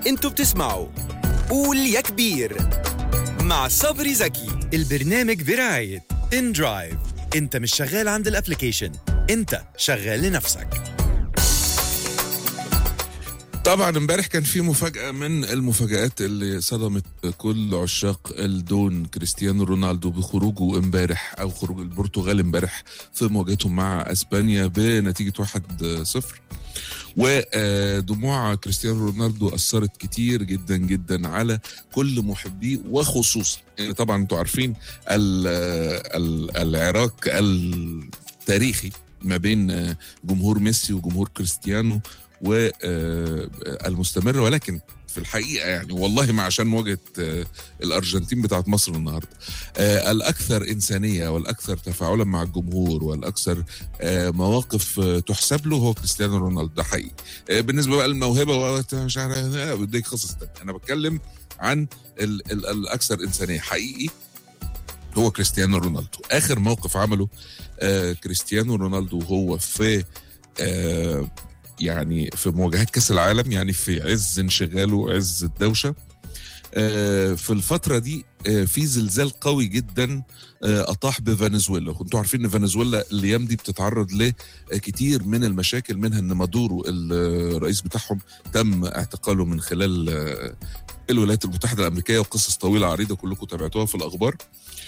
انتوا بتسمعوا قول يا كبير مع صبري زكي البرنامج برعاية ان درايف انت مش شغال عند الابليكيشن انت شغال لنفسك طبعا امبارح كان في مفاجأة من المفاجآت اللي صدمت كل عشاق الدون كريستيانو رونالدو بخروجه امبارح او خروج البرتغال امبارح في مواجهتهم مع اسبانيا بنتيجة 1-0 ودموع كريستيانو رونالدو اثرت كتير جدا جدا على كل محبيه وخصوصا يعني طبعا انتوا عارفين ال ال العراق التاريخي ما بين جمهور ميسي وجمهور كريستيانو والمستمر ولكن في الحقيقه يعني والله ما عشان مواجهه الارجنتين بتاعت مصر النهارده الاكثر انسانيه والاكثر تفاعلا مع الجمهور والاكثر مواقف تحسب له هو كريستيانو رونالدو ده حقيقي بالنسبه بقى للموهبه مش عارف بديك قصص تانية انا بتكلم عن ال ال الاكثر انسانيه حقيقي هو كريستيانو رونالدو اخر موقف عمله كريستيانو رونالدو وهو في يعني في مواجهات كاس العالم يعني في عز انشغاله وعز الدوشه في الفترة دي في زلزال قوي جدا أطاح بفنزويلا كنتوا عارفين أن فنزويلا الأيام دي بتتعرض لكتير من المشاكل منها أن مادورو الرئيس بتاعهم تم اعتقاله من خلال الولايات المتحدة الأمريكية وقصص طويلة عريضة كلكم تابعتوها في الأخبار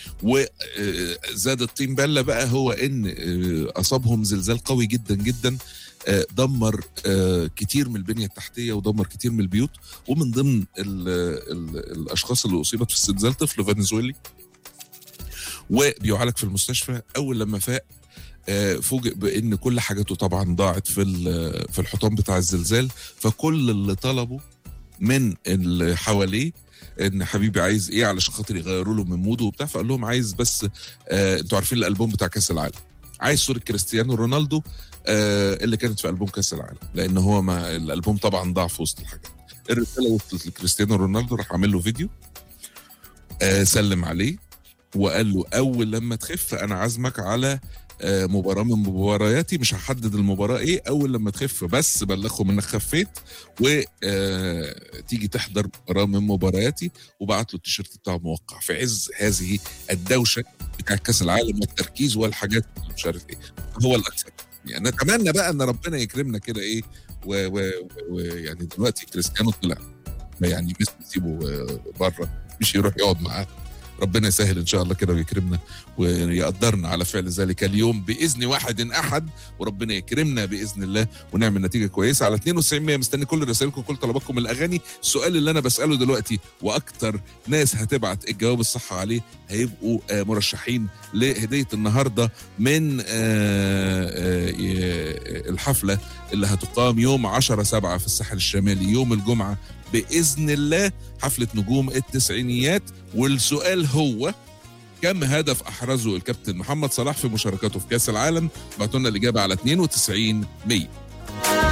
وزاد الطين بلة بقى هو أن أصابهم زلزال قوي جدا جدا دمر كتير من البنية التحتية ودمر كتير من البيوت ومن ضمن ال ال الأشخاص اللي أصيبت في الزلزال طفل فنزويلي وبيعالج في المستشفى أول لما فاق فوجئ بان كل حاجاته طبعا ضاعت في في الحطام بتاع الزلزال فكل اللي طلبه من اللي حواليه ان حبيبي عايز ايه علشان خاطر يغيروا له من موده وبتاع فقال لهم عايز بس آه انتوا عارفين الالبوم بتاع كاس العالم عايز صوره كريستيانو رونالدو آه اللي كانت في البوم كاس العالم لان هو ما الالبوم طبعا ضاع في وسط الحاجات الرساله وصلت لكريستيانو رونالدو راح عامل له فيديو آه سلم عليه وقال له اول لما تخف انا عازمك على آه مباراه من مبارياتي مش هحدد المباراه ايه اول لما تخف بس بلغهم انك خفيت وتيجي تحضر مباراه من مبارياتي وبعت له التيشيرت بتاعه موقع في عز هذه الدوشه بتاع كاس العالم والتركيز والحاجات مش عارف ايه هو الاكثر يعني نتمنى بقى ان ربنا يكرمنا كده ايه ويعني دلوقتي كريستيانو طلع يعني ميسي نسيبه بره مش يروح يقعد معاه ربنا يسهل ان شاء الله كده ويكرمنا ويقدرنا على فعل ذلك اليوم باذن واحد احد وربنا يكرمنا باذن الله ونعمل نتيجه كويسه على 92 100 مستني كل رسائلكم كل طلباتكم الاغاني السؤال اللي انا بساله دلوقتي واكتر ناس هتبعت الجواب الصح عليه هيبقوا مرشحين لهديه النهارده من الحفله اللي هتقام يوم 10 7 في الساحل الشمالي يوم الجمعه باذن الله حفله نجوم التسعينيات والسؤال هو كم هدف احرزه الكابتن محمد صلاح في مشاركته في كاس العالم بعتوا لنا الاجابه على 92 100